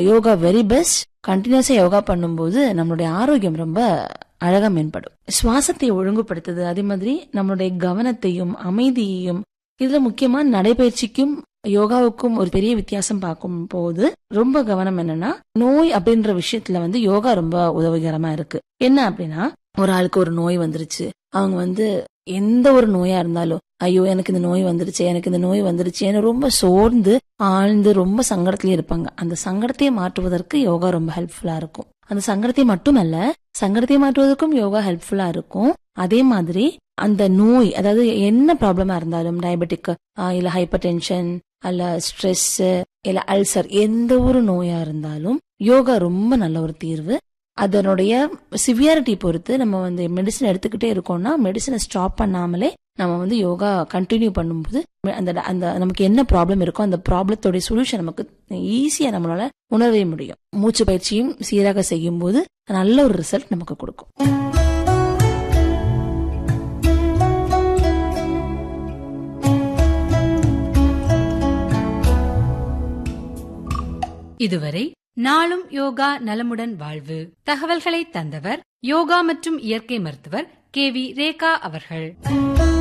yoga very best கண்டினியூஸா யோகா பண்ணும்போது நம்மளுடைய ஆரோக்கியம் ரொம்ப அழகா மேம்படும் சுவாசத்தை ஒழுங்குபடுத்துது அதே மாதிரி நம்மளுடைய கவனத்தையும் அமைதியையும் இதுல முக்கியமா நடைபயிற்சிக்கும் யோகாவுக்கும் ஒரு பெரிய வித்தியாசம் பார்க்கும் போது ரொம்ப கவனம் என்னன்னா நோய் அப்படின்ற விஷயத்துல வந்து யோகா ரொம்ப உதவிகரமா இருக்கு என்ன அப்படின்னா ஒரு ஆளுக்கு ஒரு நோய் வந்துருச்சு அவங்க வந்து எந்த ஒரு நோயா இருந்தாலும் ஐயோ எனக்கு இந்த நோய் வந்துருச்சு எனக்கு இந்த நோய் வந்துருச்சுன்னு ரொம்ப சோர்ந்து ஆழ்ந்து ரொம்ப சங்கடத்திலே இருப்பாங்க அந்த சங்கடத்தை மாற்றுவதற்கு யோகா ரொம்ப ஹெல்ப்ஃபுல்லா இருக்கும் அந்த சங்கடத்தை மட்டுமல்ல சங்கடத்தை மாற்றுவதற்கும் யோகா ஹெல்ப்ஃபுல்லா இருக்கும் அதே மாதிரி அந்த நோய் அதாவது என்ன ப்ராப்ளமா இருந்தாலும் டயபெட்டிக் இல்ல ஹைப்பர் டென்ஷன் அல்ல ஸ்ட்ரெஸ் இல்ல அல்சர் எந்த ஒரு நோயா இருந்தாலும் யோகா ரொம்ப நல்ல ஒரு தீர்வு அதனுடைய சிவியாரிட்டி பொறுத்து நம்ம வந்து மெடிசன் எடுத்துக்கிட்டே இருக்கோம்னா மெடிசனை ஸ்டாப் பண்ணாமலே நம்ம வந்து யோகா கண்டினியூ பண்ணும்போது அந்த அந்த நமக்கு என்ன ப்ராப்ளம் இருக்கோ அந்த ப்ராப்ளத்தோடைய சொல்யூஷன் நமக்கு ஈஸியா நம்மளால உணரவே முடியும் மூச்சு பயிற்சியும் சீராக செய்யும் போது நல்ல ஒரு ரிசல்ட் நமக்கு கொடுக்கும் இதுவரை நாளும் யோகா நலமுடன் வாழ்வு தகவல்களை தந்தவர் யோகா மற்றும் இயற்கை மருத்துவர் கே வி ரேகா அவர்கள்